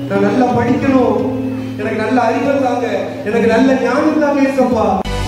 நான் நல்லா படிக்கணும் எனக்கு நல்ல அறிவு தாங்க எனக்கு நல்ல ஞானம் தாங்க ஏசப்பா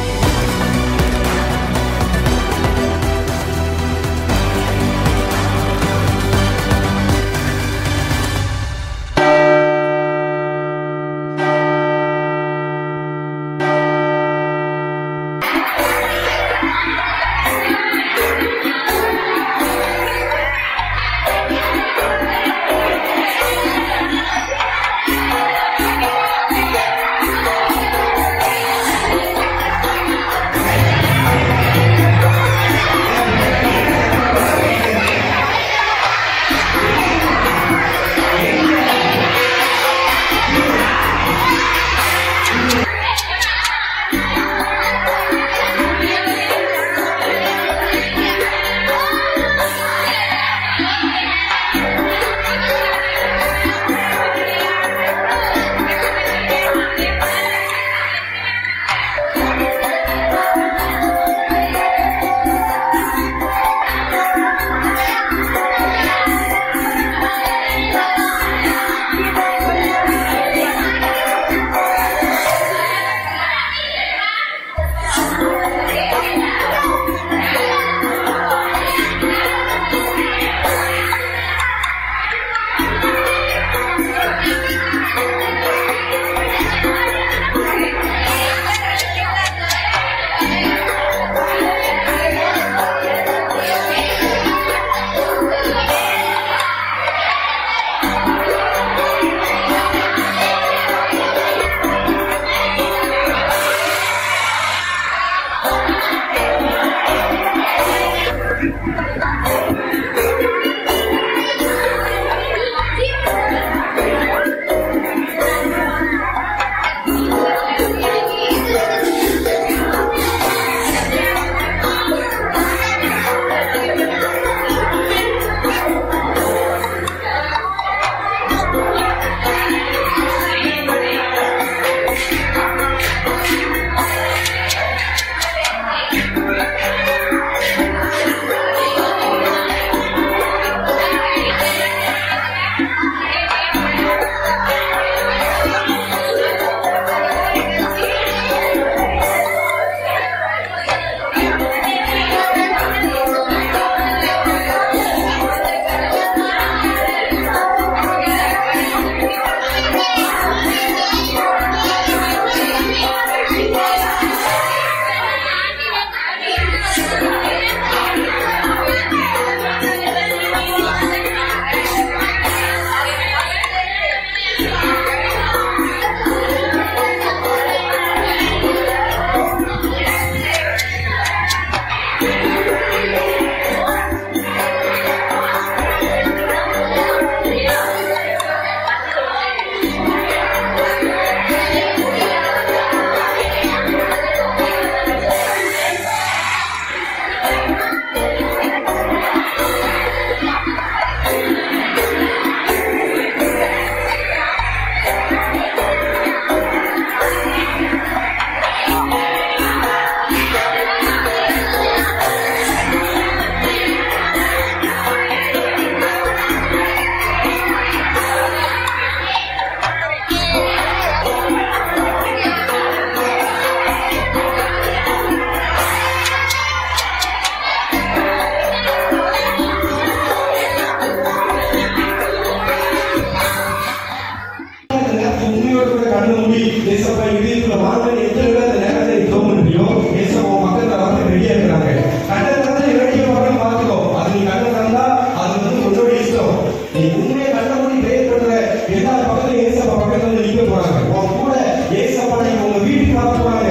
உண்மையோடு கூட கண்ணு மூடி ஏசப்பா இதயத்துல வாங்க எத்தனை பேர் அந்த நேரத்தை ஜோம் பண்ணியோ ஏசப்பா உன் பக்கத்துல வந்து ரெடியா இருக்கிறாங்க கண்ணை திறந்து ரெடியா வரணும் பார்த்துக்கோ அது நீ கண்ணை திறந்தா அது வந்து உன்னோட இஷ்டம் நீ உண்மையை கண்ணை மூடி பிரேயர் பண்ற எல்லா பக்கத்துல ஏசப்பா பக்கத்துல வந்து நிக்க போறாங்க உன் கூட ஏசப்பா நீ உங்க வீட்டுக்கு வர போறாங்க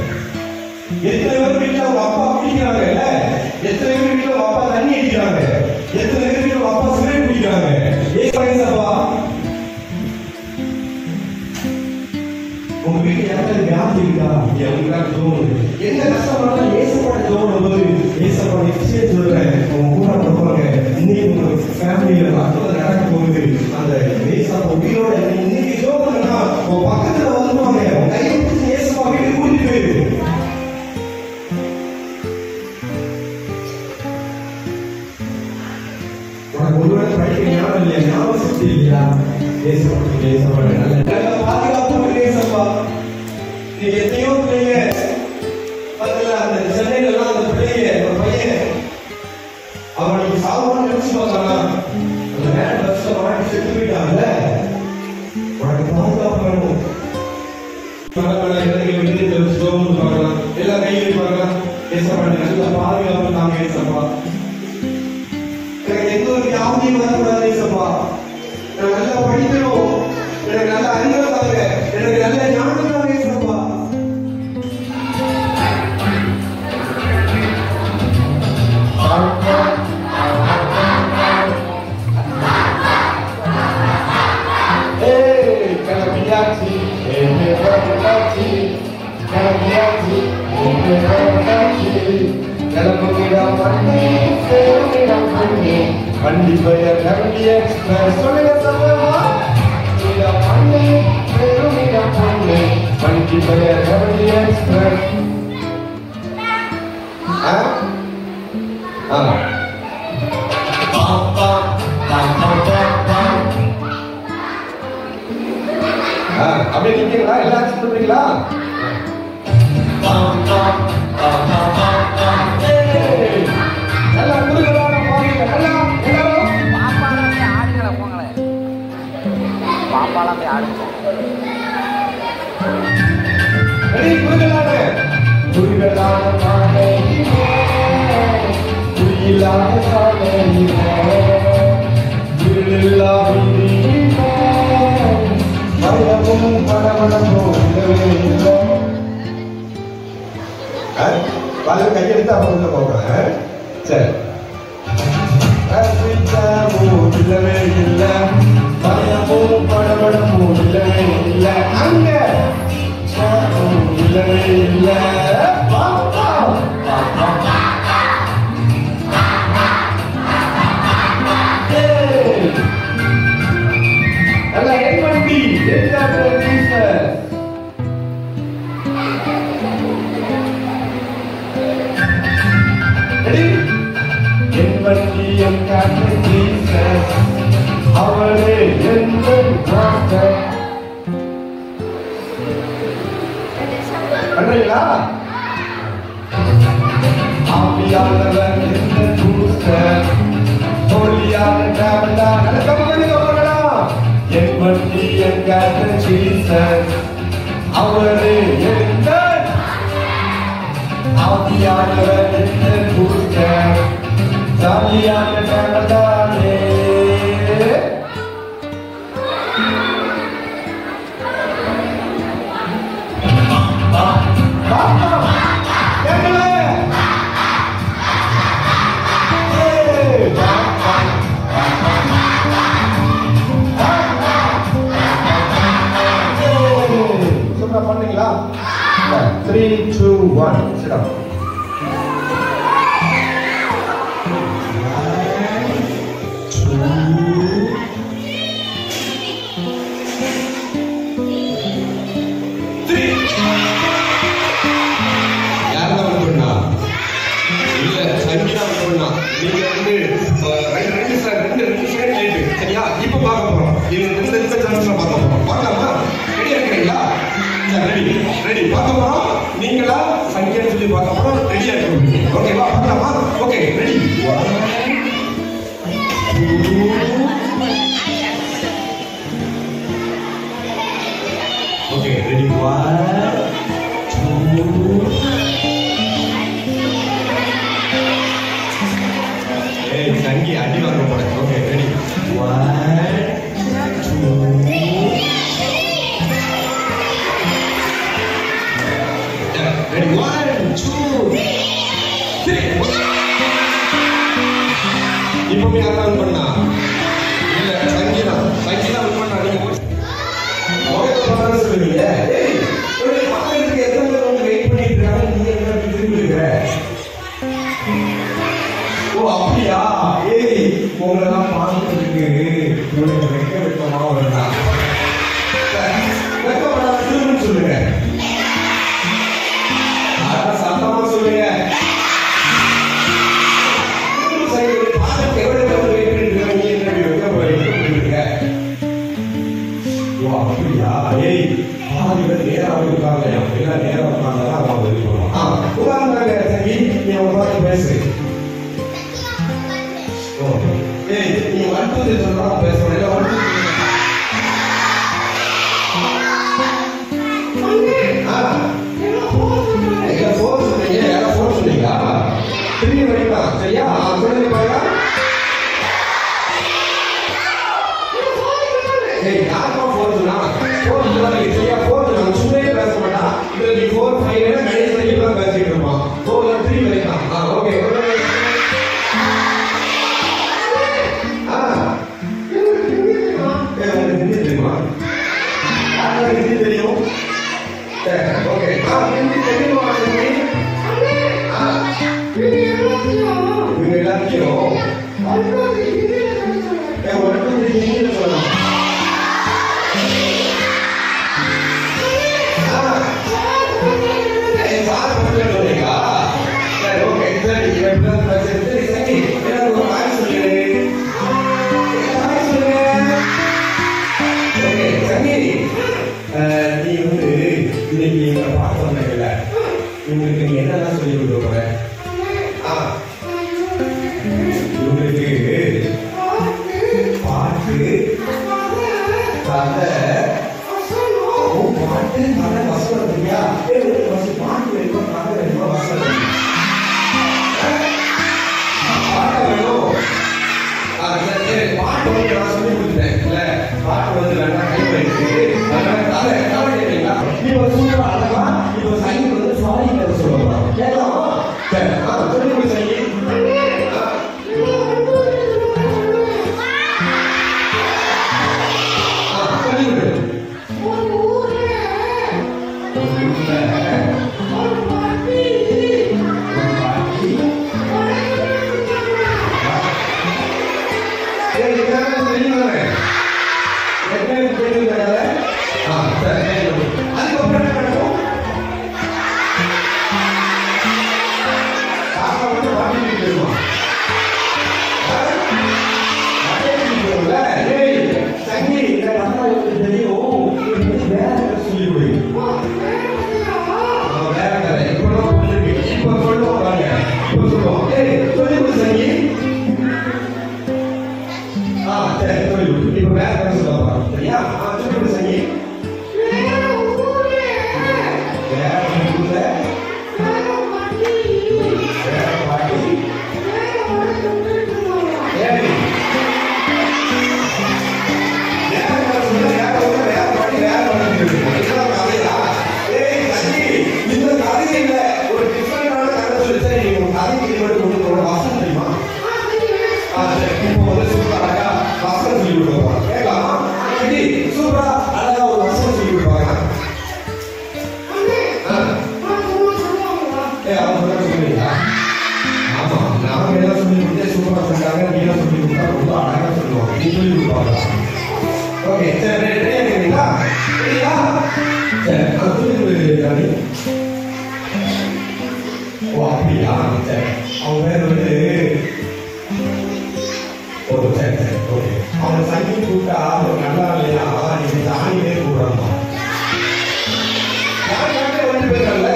எத்தனை பேர் வீட்டுல உங்க அப்பா குடிக்கிறாங்கல்ல எத்தனை பேர் வீட்டுல உங்க அப்பா தண்ணி அடிக்கிறாங்க எத்தனை பேர் வீட்டுல உங்க அப்பா சிகரெட் குடிக்கிறாங்க ஏசப்பா உங்க வீட்டுல யாராவது வியாதி இருக்கா அவங்களுக்காக தோணுது என்ன கஷ்டப்பட்டாலும் ஏசப்பட தோணும் போது ஏசப்பட நிச்சயம் சொல்றேன் உங்க கூட வருவாங்க இன்னைக்கு உங்க ஃபேமிலியில அற்புதம் நடக்க போகுது அந்த ஏசப்பா உயிரோட நீ இன்னைக்கு தோணுன்னா உன் பக்கத்துல வந்துருவாங்க உன் கையை பிடிச்சி ஏசப்பா வீட்டுக்கு கூட்டிட்டு போயிரு உனக்கு ஒருவேளை படிக்க ஞாபகம் இல்லையா ஞாபகம் சக்தி இல்லையா ஏசப்பா ஏசப்பா நல்ல நல்ல பாதுகாப்பு ஏசப்பா நீங்க எத்தனையோ பிள்ளைங்க பார்த்தீங்களா அந்த சென்னையில எல்லாம் அந்த பிள்ளைங்க ஒரு பையன் அவன் நீங்க சாவான்னு நினைச்சு பார்க்கலாம் அந்த மேல பஸ்ல மாட்டி செத்து போயிட்டாங்கல்ல உனக்கு பாதுகாப்பு வேணும் பரவாயில்ல, எல்லாத்தையும் விட்டு இந்த ஸ்லோகம் பார்க்கலாம் எல்லா கையிலையும் பார்க்கலாம் ஏசப்பா நல்ல பாதுகாப்பு நாங்க ஏசப்பா எனக்கு எந்த ஒரு வியாதியும் வரக்கூடாது ஏசப்பா எனக்கு நல்லா படிக்கணும் எனக்கு நல்ல அறிவை தாங்க எனக்கு நல்ல ஞானம் தாங்க ஏசப்பா Hey, cambiati, e me cambiati, cambiati, e me cambiati. கிளம்புகிற வண்டி, சேருகிற வண்டி, வண்டி பெயர் கண்டி எக்ஸ்பிரஸ் சொல்லுங்க சமமா இட வண்டி சேருகிற வண்டி வண்டி பெயர் கண்டி எக்ஸ்பிரஸ் ஆ ஆ பா பா பா பா பா பா ஆ, அப்படியே நிக்கிறீங்களா எல்லாரும் சொல்றீங்களா நல்லா குறுகலான பாருங்க நல்லா எல்லாரும் பாப்பாலாம் போய் ஆடுங்கள போங்களேன் பாப்பாலாம் போய் ஆடுங்க ரெடி குறுகலான குறுகலான பாதையிலே குயிலான சாலையிலே இருளில்லா வீதியிலே பயமும் படபடப்பும் இல்லவே இல்லை பால் கையெடுத்து அவங்க உள்ள போகிறேன் சரி அசித்தமும் இல்லவே இல்லை பயமும் படபடப்பும் இல்லவே இல்லை அங்க சாவும் இல்லவே இல்லை பாப்பா பாப்பா ஏய். நல்லா என் வண்டி எந்த ஜீசஸ் Ready? என் வண்டி என் காற்று ஜீசஸ் அவரே எங்கள் மாஸ்டர் பண்றீங்களா ஆவியானவர் எந்த பூஸ்டர் ஹோலியான டிராவலா நல்ல கம்ம பண்ணி கம்மலாம் என் வண்டி என் காற்று ஜீசஸ் அவரே எங்கள் ஆவியானவர் எந்த பூஸ்டர் ஜாலியான டிராவலானே பண்ணீங்களா த்ரீ டூ ஒன் சிடம் யார் தான் பண்ணா இல்ல சங்கீதா பண்ணா நீங்க வந்து அஹ், ரெண்டு ரெண்டு சார் ரெண்டு ரெண்டு செகண்ட் லேட்டு சரியா இப்ப பார்க்க போறோம் இது இந்த இந்த சான்ஸ்ல பார்க்க போறோம் பார்க்கலாமா ரெடி இருக்கிறீங்களா சரி ரெடி ரெடி பார்க்க போறோம் நீங்களா சங்கீதம் சொல்லி பார்க்க போறோம் ரெடியா இருக்கணும் ஓகேவா பார்க்கலாமா okay ready okay ready one ஏய் சங்கி அடி வாங்க போறேன் okay ready one two ready one two three இப்போ யார் ரன் பண்ணா இல்ல சங்கீதா சங்கீதா ரன் பண்ணா நீங்க போய் ஓகே பண்ணான்னு சொல்லுவீங்க ஏய் ஒரு பக்கத்துக்கு எத்தனை பேர் வந்து வெயிட் பண்ணிட்டு இருக்காங்க நீங்க என்ன இப்படி திரும்பி இருக்கிற ஓ அப்படியா ஏய் உங்களெல்லாம் பார்க்கறதுக்கு இவனுக்கு வெக்க வெக்கமா வருதா வெக்கப்படாத திரும்ப சொல்லுங்க அதான் சத்தமா சொல்லுங்க திரும்ப சரி, பார்க்கறதுக்கு எவ்வளவு பேர் wait பண்ணிட்டு இருக்காங்க, நீ என்ன இப்படி வெக்க- வெக்க பண்ணிட்டு இருக்க? ஓ ஏய் நீ ஒன் டூ த்ரீ சொல்றா பேசுறேன் இல்ல ஒன் டூ ஆ எங்க ஃபோன் சொன்னீங்க யாரா ஃபோன் சொன்னீங்களா திரும்பி வரைக்கலாம் சரியா ஆ, சொல்லுங்க பாருங்க ஏய் யாருமா ஃபோன் சொன்னா ஃபோன் சொன்னா நீங்க சரியா ஃபோன் சொன்னா சும்மே பேச மாட்டான் இதுல நீ ஃபோர் ஃபைவ் கடைசி வரைக்கும் தான் பேசிட்டு இருப்பான் ஃபோன்ல திரும்பி வரைக்கலாம் ஆ ஓகே ஆ ஏய், உங்களுக்கு ஹிந்தி தெரியுமா யாருக்கு ஹிந்தி தெரியும் சரி ஓகே ஆ ஹிந்தி தெரியுமா ஹிந்தி ஆ இவங்க எல்லாத்தையும் ஏய் ஒரு டூ த்ரீ ஹிந்தியில சொல்லணும் ஆ ஏய் சார் மட்டும் சொல்றீங்களா சரி ஓகே சரி இவன் இப்படி தான் பேசுறது சரி சரி எனக்கு ஒரு ஹாய் சொல்லுங்க ஹாய் சொல்லுங்க ஓகே சங்கி அஹ், நீ வந்து இன்னைக்கு எங்களை பார்க்க வந்தீங்கல்ல இவங்களுக்கு நீ என்னெல்லாம் சொல்லி கொடுக்க போற ஆ இவங்களுக்கு பாட்டு கதை ஓ பாட்டு கதை வசனம் இல்லையா ஏய், ஒரு வசனம் பாட்டு வேணுமா கதை வேணுமா வசனம் வேணுமா? பாட்டு வேணும் ஆ, சரி, சரி, பாட்டு வந்து நான் சொல்லி கொடுத்துட்டேன் இல்ல பாட்டு வந்து வேணா கை வைத்து அதனால கதை கதை கேட்கலீங்களா இப்போ சூப்பரா அழகா இப்போ சங்கி வந்து சாரி கதை சொல்ல போறாங்க கேட்கலாமா சரி ஆ சொல்லி கொடு சங்கி ஆ, ஆ, சொல்லி கொடு ஏய், இதெல்லாம் தெரியுமாங்க? எத்தனை தெரியும் கதை? ஆ, சரி, சரி. அதுக்கப்புறம் என்ன நடக்கும்? காக்கா வந்து பாட்டிட்டு போயிடுமா? ஆ? பாட்டிட்டு போயிடும்ல? ஏய், சங்கி, இந்த கதை எனக்கு தெரியும். நீ வந்து வேற கதை சொல்லி கொடு. ஆ, வேற கதை. இப்பதான் புரிஞ்சிருக்கு. இப்ப சொல்லுவோம் பாருங்க. இப்ப சொல்லுவோம். ஏய், சொல்லி கொடு சங்கி. ஆ, சரி, சொல்லி கொடு. இப்ப வேற கதை சொல்ல போறோம். சரியா? ஆ, சொல்லி கொடு சங்கி. வேற ஊர்ல, வேற பாட்டி, ஏய். வேற கதை சொல்லு, வேற ஊர்ல, வேற பாட்டி, வேற பாட்டி இருக்கு. இதுதான் கதையா? ஏய், சங்கி, இந்த கதை இல்ல. ஒரு டிஃபரெண்டான கதை சொல்லு. சரி, நீ உன் கதைக்கு இது மட்டும் கொண்டு போற வாசம் தெரியுமா ஆ, சரி. இப்போ வந்து சூப்பரா அழகா வசனம் சொல்லி கொடுப்பாங்க. கேட்கலாமா? சரி, சூப்பரா அழகா ஒரு வசனம் சொல்லி கொடுப்பாங்க. ஆ. ஏய், அவங்க சொல்ல சொல்றீங்களா? ஆமா, நாம எல்லாம் சொல்லி கொடுத்தே சூப்பரா சொல்லிட்டாங்க. நீ எல்லாம் சொல்லி கொடுத்தா ரொம்ப அழகா சொல்லுவாங்க. நீ சொல்லி கொடுப்பாங்களா? ஓகே, சரி, ரெடி- ரெடியா இருக்கீங்களா? ரெடியா? சரி, நான் சொல்லி கொடு, ராணி. ஓ, அப்படியா? சரி. அவங்க பேர் வந்து ஓ சரி சரி ஓகே அவனை சங்கி கூப்பிட்டா அவன் நல்லா இல்லையா நீங்க தானியே கூப்பிடணும் யார் யார்கிட்ட வந்து போயிருக்கல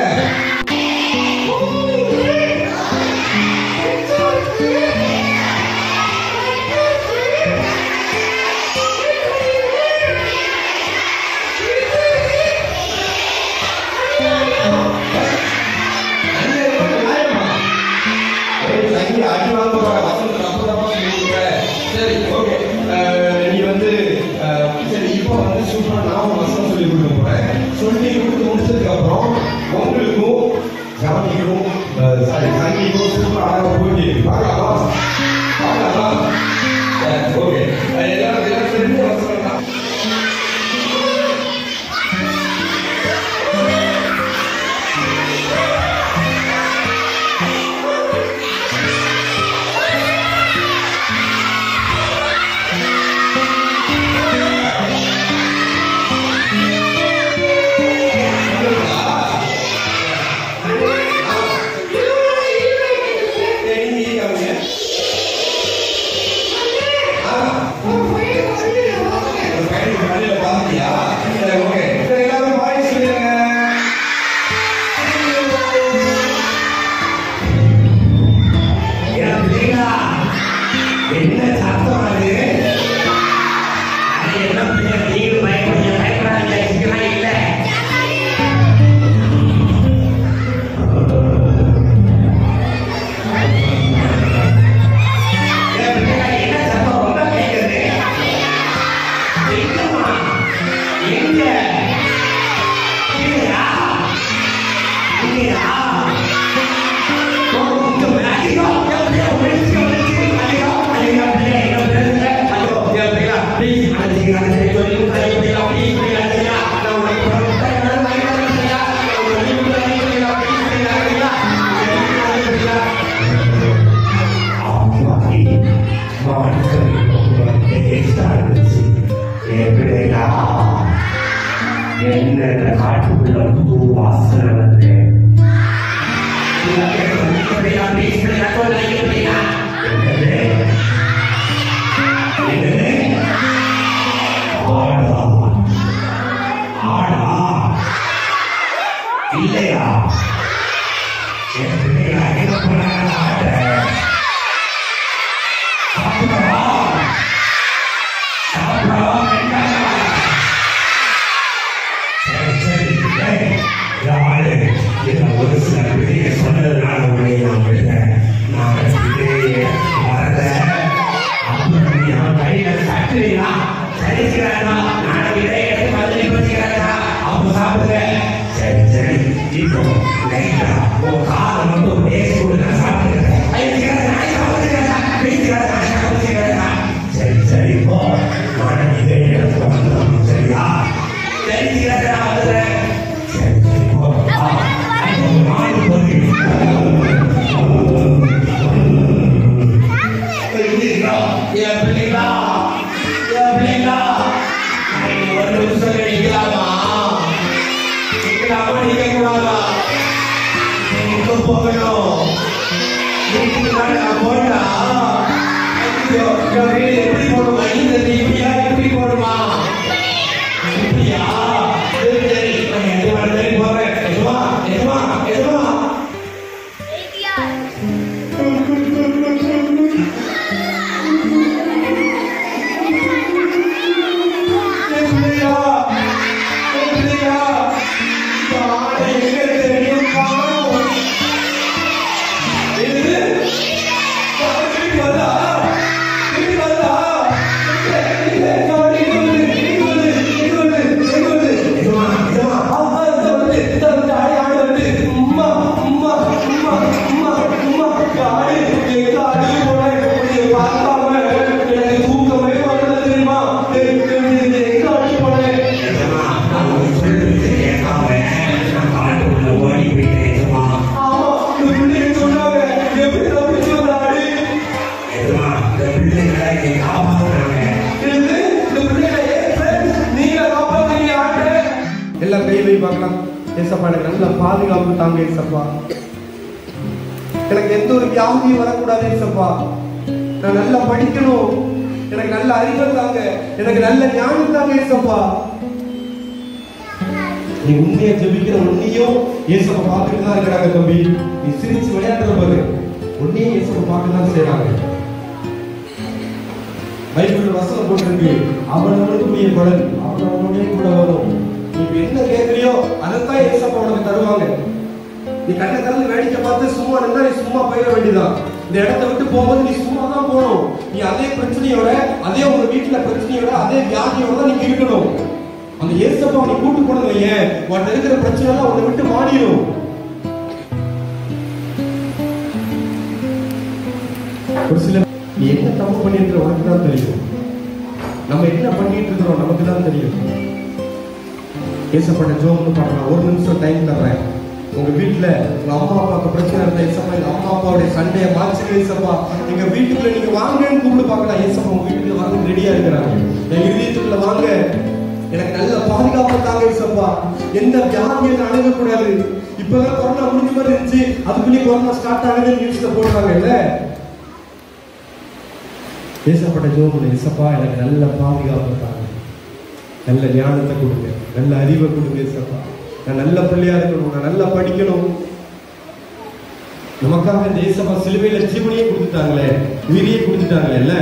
சங்கி அடி வாங்க போற வசந்த தப்பு தப்பா சொல்லி கொடுக்குற. சரி ஓகே நீ வந்து அஹ், சரி இப்போ வந்து சூப்பரா நான் ஒரு வசனம் சொல்லி என்ன சத்தம் அது அது என்ன பிள்ளை நீங்களும் பயப்படுங்க பயப்படாதீங்க இதுக்கெல்லாம் இல்லை என் பிள்ளைங்க என்ன சத்தம் ரொம்ப கேட்குது எங்கம்மா எங்க இல்லையா இல்லையா என்ன காட்டுக்குள்ள புது வாசனை வந்து இல்லையா ஒரு சில பெரிய சொன்னதுனால உடைய நான் விடுறேன் நான் இதே வரத அப்புறம் நீ அவன் கையில சட்டுறீங்களா சரிக்கிறானா நான் இதே எடுத்து மதுரை வச்சுக்கிறேன் அவங்க சாப்பிடுங்க சரி சரி இப்போ லைட்டா உன் காலை மட்டும் பேசி கொடுங்க சாப்பிடுங்க சரி சரி போ நான் இதே எடுத்து வந்துடும் சரியா சரி சரி வந்துடுறேன் சரி சரி போ ஆ, இப்போ மாடு போகுது. பிள்ளைங்களா, என் பிள்ளைங்களா, என் பிள்ளைங்களா, நீங்க ஒரு நிமிஷம் நிக்கலாமா? நிக்கலாமா, நிக்கக்கூடாதா? எங்க போகணும்? வீட்டுக்கு தானே நான் போறேனா? ஐயோ, என் வீடு எப்படி போகணுமா? இந்த இப்படியா, இப்படி போகணுமா? இப்படியா? சரி, சரி, நான் எது வேணாலும் போறேன். எதுவா, எதுவா, எதுவா? எப்படியா? எப்படியா? இந்த ஆடை எங்க தெரியும் காணோம். என்னது? ஆடு திரும்பி வருதா? திரும்பி வருதா? இல்ல, இல்ல, ஆடு இங்க வருது, இங்க வருது, இங்க வருது, இங்க வருது. எஜமா, எஜமா, ஆ, ஆ, இதோ வருது, இதோ வருது, ஆடு, ஆடு வருது. உம்மா, உம்மா, உம்மா, உம்மா, உம்மா. ஆடு, எங்க ஆடு போன, உன்னை பார்க்காம எனக்கு தூக்கமே வரல தெரியுமா? எங்க எங்க ஆடு போன? எஜமா, நான் ஒரு சொல்றது கேட்காம நான் காட்டுக்குள்ள ஓடி போயிட்டேன் எஜமா. ஆமா, இந்த பிள்ளைங்க சொன்னாங்க, எப்படி தப்பிச்சு வந்த ஆடு? எஜமா, இந்த பிள்ளைங்களை என்னை காப்பாத்துனாங்க. என்னது? இந்த பிள்ளைங்களை ஏன் friends? நீங்க காப்பாத்துறீங்க ஆட்டை? எல்லாம் கை வை பார்க்கலாம் ஏசப்பா எனக்கு நல்ல பாதுகாப்பு தாங்க ஏசப்பா எனக்கு எந்த ஒரு வியாதியும் வரக்கூடாது ஏசப்பா நான் நல்லா படிக்கணும் எனக்கு நல்ல அறிவு தாங்க எனக்கு நல்ல ஞானம் தாங்க ஏசப்பா நீ உண்மையை ஜெபிக்கிற உன்னையும் இயேசுவை பார்த்துட்டு தான் இருக்கிறாங்க தம்பி நீ சிரிச்சு விளையாடுற பாரு உன்னையும் இயேசுவை பார்க்க தான் செய்றாங்க பைபிள் வசனம் போட்டிருக்கு அவனவனுக்குரிய பலன் அவனவனுடைய கூட வரும் நீ இப்ப என்ன கேட்கறியோ அதைத்தான் இயேசப்பா உனக்கு தருவாங்க நீ கண்ணை திறந்து வேடிக்கை பார்த்து சும்மா நின்னா நீ சும்மா போயிட வேண்டியதான் இந்த இடத்த விட்டு போகும்போது நீ சும்மா தான் போகணும் நீ அதே பிரச்சனையோட அதே உங்க வீட்டுல பிரச்சனையோட அதே வியாதியோட தான் நீங்க இருக்கணும் அந்த இயேசப்பா நீ கூட்டு போனது ஏன் உன்கிட்ட இருக்கிற பிரச்சனை எல்லாம் உன்னை விட்டு மாறிடும் ஒரு சில நீ என்ன தப்பு பண்ணிட்டு உனக்கு தான் தெரியும் நம்ம என்ன பண்ணிட்டு இருக்கிறோம் நமக்கு தான் தெரியும் ஏசப்பட்ட ஜோம்னு பண்ணலாம் ஒரு நிமிஷம் டைம் தர்றேன் உங்க வீட்டுல உங்க அம்மா அப்பாவுக்கு பிரச்சனை இருந்தா ஏசப்பா எங்க அம்மா அப்பாவுடைய சண்டையை மாற்றி ஏசப்பா எங்க வீட்டுக்குள்ள நீங்க வாங்கன்னு கூப்பிட்டு பார்க்கலாம் ஏசப்பா உங்க வீட்டுக்கு வாங்க ரெடியா இருக்கிறாங்க என் இருதயத்துக்குள்ள வாங்க எனக்கு நல்ல பாதுகாப்பு தாங்க ஏசப்பா எந்த வியாதியும் அணுகக்கூடாது இப்பதான் கொரோனா முடிஞ்ச மாதிரி இருந்துச்சு அதுக்குள்ளே கொரோனா ஸ்டார்ட் ஆகுதுன்னு நியூஸ்ல போடுறாங்க இல்ல ஏசப்பட்ட ஜோபுல ஏசப்பா எனக்கு நல்ல பாதுகாப்பு தாங்க நல்ல ஞானத்தை கொடுங்க நல்ல அறிவை கொடுங்க ஏசப்பா நான் நல்ல பிள்ளையா இருக்கணும் நான் நல்லா படிக்கணும் நமக்காக தேசமா சிலுவையில ஜீவனையே கொடுத்துட்டாங்களே உயிரையே கொடுத்துட்டாங்களே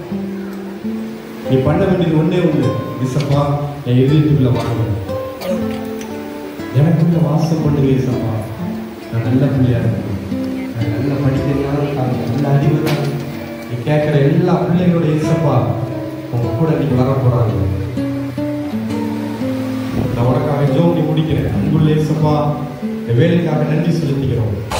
நீ பண்ண வேண்டியது ஒண்ணே ஒண்ணு இசப்பா என் இதயத்துக்குள்ள வாங்க எனக்குள்ள வாசம் பண்ணுங்க இசப்பா நான் நல்ல பிள்ளையா இருக்கணும் நான் நல்ல படிக்கிறதுனால நல்ல அறிவு தான். நீ கேட்கிற எல்லா பிள்ளைகளோட இசப்பா உங்க கூட நீங்க வர போறாங்க நான் உனக்காக ஜோம் நீ முடிக்கிறேன் அன்புள்ள இசப்பா இந்த வேலைக்காக நன்றி செலுத்திக்கிறோம்